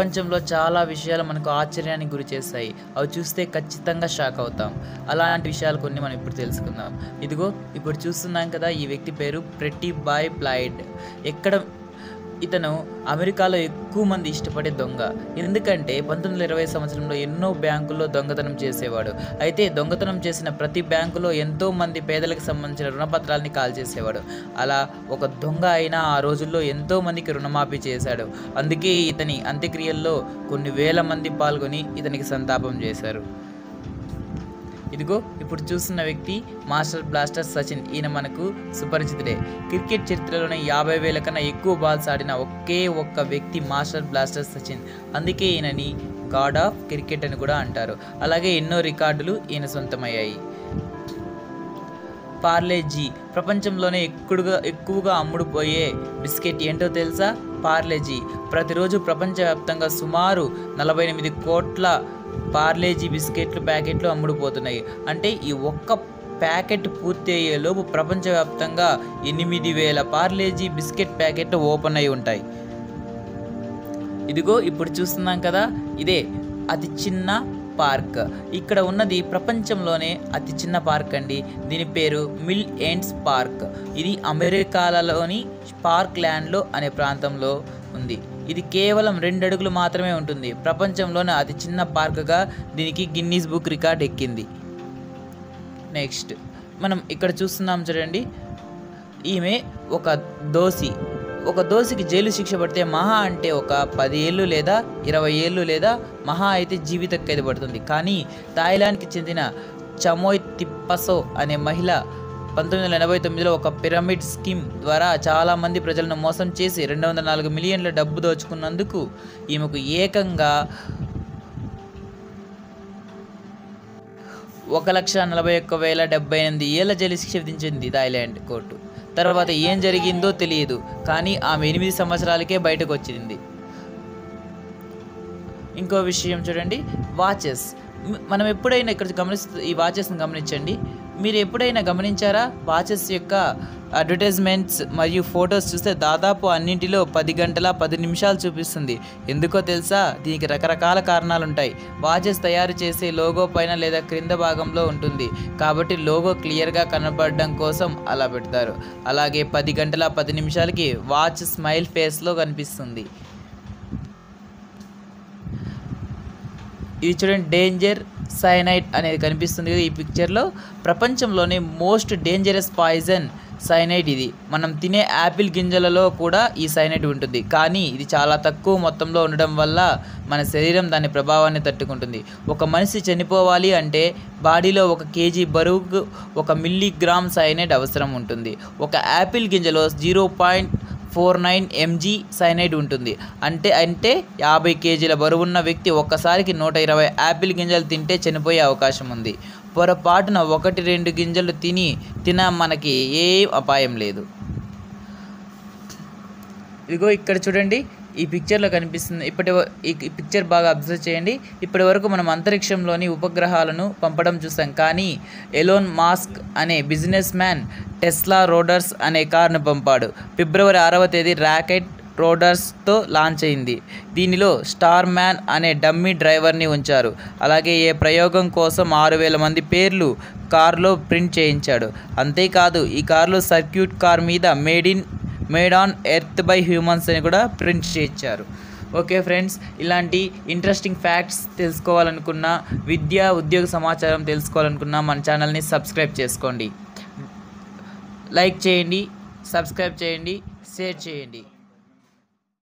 ప్రపంచంలో చాలా విషయాలు మనకు ఆశ్చర్యానికి గురి చేస్తాయి అవి చూస్తే ఖచ్చితంగా షాక్ అవుతాం అలాంటి విషయాలు కొన్ని మనం ఇప్పుడు తెలుసుకుందాం ఇదిగో ఇప్పుడు చూస్తున్నాం కదా ఈ వ్యక్తి పేరు ప్రెట్టి బాయ్ ప్లాయిడ్ ఎక్కడ ఇతను అమెరికాలో ఎక్కువ మంది ఇష్టపడే దొంగ ఎందుకంటే పంతొమ్మిది వందల ఇరవై సంవత్సరంలో ఎన్నో బ్యాంకుల్లో దొంగతనం చేసేవాడు అయితే దొంగతనం చేసిన ప్రతి బ్యాంకులో ఎంతో మంది పేదలకు సంబంధించిన రుణపత్రాలని కాల్ చేసేవాడు అలా ఒక దొంగ అయినా ఆ రోజుల్లో ఎంతో మందికి రుణమాఫీ చేశాడు అందుకే ఇతని అంత్యక్రియల్లో కొన్ని వేల మంది పాల్గొని ఇతనికి సంతాపం చేశారు ఇదిగో ఇప్పుడు చూస్తున్న వ్యక్తి మాస్టర్ బ్లాస్టర్ సచిన్ ఈయన మనకు సుపరిచితుడే క్రికెట్ చరిత్రలోనే యాభై వేల కన్నా ఎక్కువ బాల్స్ ఆడిన ఒకే ఒక్క వ్యక్తి మాస్టర్ బ్లాస్టర్ సచిన్ అందుకే ఈయనని గాడ్ ఆఫ్ క్రికెట్ అని కూడా అంటారు అలాగే ఎన్నో రికార్డులు ఈయన సొంతమయ్యాయి పార్లేజీ ప్రపంచంలోనే ఎక్కువగా ఎక్కువగా అమ్ముడుపోయే బిస్కెట్ ఏంటో తెలుసా పార్లేజీ ప్రతిరోజు ప్రపంచవ్యాప్తంగా సుమారు నలభై ఎనిమిది కోట్ల పార్లేజీ బిస్కెట్లు ప్యాకెట్లు అమ్ముడుపోతున్నాయి అంటే ఈ ఒక్క ప్యాకెట్ పూర్తి అయ్యేలోపు ప్రపంచవ్యాప్తంగా ఎనిమిది వేల పార్లేజీ బిస్కెట్ ప్యాకెట్లు ఓపెన్ అయి ఉంటాయి ఇదిగో ఇప్పుడు చూస్తున్నాం కదా ఇదే అతి చిన్న పార్క్ ఇక్కడ ఉన్నది ప్రపంచంలోనే అతి చిన్న పార్క్ అండి దీని పేరు మిల్ ఎండ్స్ పార్క్ ఇది అమెరికాలలోని పార్క్ ల్యాండ్లో అనే ప్రాంతంలో ఉంది ఇది కేవలం రెండు అడుగులు మాత్రమే ఉంటుంది ప్రపంచంలోనే అతి చిన్న పార్క్గా దీనికి గిన్నీస్ బుక్ రికార్డ్ ఎక్కింది నెక్స్ట్ మనం ఇక్కడ చూస్తున్నాం చూడండి ఈమె ఒక దోసి ఒక దోసికి జైలు శిక్ష పడితే మహా అంటే ఒక పది ఏళ్ళు లేదా ఇరవై ఏళ్ళు లేదా మహా అయితే జీవిత ఖైదు పడుతుంది కానీ థాయిలాండ్కి చెందిన చమోయ్ తిప్పసో అనే మహిళ పంతొమ్మిది వందల ఎనభై తొమ్మిదిలో ఒక పిరమిడ్ స్కీమ్ ద్వారా చాలామంది ప్రజలను మోసం చేసి రెండు వందల నాలుగు మిలియన్ల డబ్బు దోచుకున్నందుకు ఈమెకు ఏకంగా ఒక లక్ష నలభై ఒక్క వేల డెబ్బై ఎనిమిది ఏళ్ళ జైలు శిక్ష విధించింది థాయిలాండ్ కోర్టు తర్వాత ఏం జరిగిందో తెలియదు కానీ ఆమె ఎనిమిది సంవత్సరాలకే బయటకు వచ్చింది ఇంకో విషయం చూడండి వాచెస్ మ్- మనం ఎప్పుడైనా ఇక్కడ గమనిస్తూ ఈ వాచెస్ని గమనించండి మీరు ఎప్పుడైనా గమనించారా వాచెస్ యొక్క అడ్వర్టైజ్మెంట్స్ మరియు ఫొటోస్ చూస్తే దాదాపు అన్నింటిలో పది గంటల పది నిమిషాలు చూపిస్తుంది ఎందుకో తెలుసా దీనికి రకరకాల కారణాలు ఉంటాయి వాచెస్ తయారు చేసే లోగో పైన లేదా క్రింద భాగంలో ఉంటుంది కాబట్టి లోగో క్లియర్గా కనపడడం కోసం అలా పెడతారు అలాగే పది గంటల పది నిమిషాలకి వాచ్ స్మైల్ ఫేస్లో కనిపిస్తుంది ఇది చూడండి డేంజర్ సైనైట్ అనేది కనిపిస్తుంది కదా ఈ పిక్చర్లో ప్రపంచంలోనే మోస్ట్ డేంజరస్ పాయిజన్ సైనైట్ ఇది మనం తినే యాపిల్ గింజలలో కూడా ఈ సైనైట్ ఉంటుంది కానీ ఇది చాలా తక్కువ మొత్తంలో ఉండడం వల్ల మన శరీరం దాని ప్రభావాన్ని తట్టుకుంటుంది ఒక మనిషి చనిపోవాలి అంటే బాడీలో ఒక కేజీ బరువుకు ఒక మిల్లీగ్రామ్ సైనైట్ అవసరం ఉంటుంది ఒక యాపిల్ గింజలో zero point four nine M G cyanide ఉంటుంది అంటే అంటే యాభై కేజీల బరువున్న వ్యక్తి ఒక్కసారికి నూట ఇరవై యాపిల్ గింజలు తింటే చనిపోయే అవకాశం ఉంది పొరపాటున ఒకటి రెండు గింజలు తిని తిన మనకి ఏ అపాయం లేదు ఇదిగో ఇక్కడ చూడండి ఈ పిక్చర్లో కనిపిస్తుంది ఇప్పటి వ- ఈ ఈ పిక్చర్ బాగా అబ్జర్వ్ చేయండి ఇప్పటి వరకు మనం అంతరిక్షంలోని ఉపగ్రహాలను పంపడం చూసాం కానీ ఎలోన్ మాస్క్ అనే బిజినెస్ మ్యాన్ టెస్లా రోడర్స్ అనే కార్ను పంపాడు ఫిబ్రవరి ఆరవ తేదీ ర్యాకెట్ రోడర్స్తో లాంచ్ అయింది దీనిలో స్టార్ మ్యాన్ అనే డమ్మీ డ్రైవర్ని ఉంచారు అలాగే ఏ ప్రయోగం కోసం ఆరు వేల మంది పేర్లు కారులో ప్రింట్ చేయించాడు అంతేకాదు ఈ కారులో సర్క్యూట్ కార్ మీద made in made on earth by humans అని కూడా ప్రింట్ చేయించారు ఓకే ఫ్రెండ్స్ ఇలాంటి ఇంట్రెస్టింగ్ ఫ్యాక్ట్స్ తెలుసుకోవాలనుకున్నా విద్య ఉద్యోగ సమాచారం తెలుసుకోవాలనుకున్నా మన ఛానల్ని సబ్స్క్రైబ్ చేసుకోండి లైక్ చేయండి సబ్స్క్రైబ్ చేయండి షేర్ చేయండి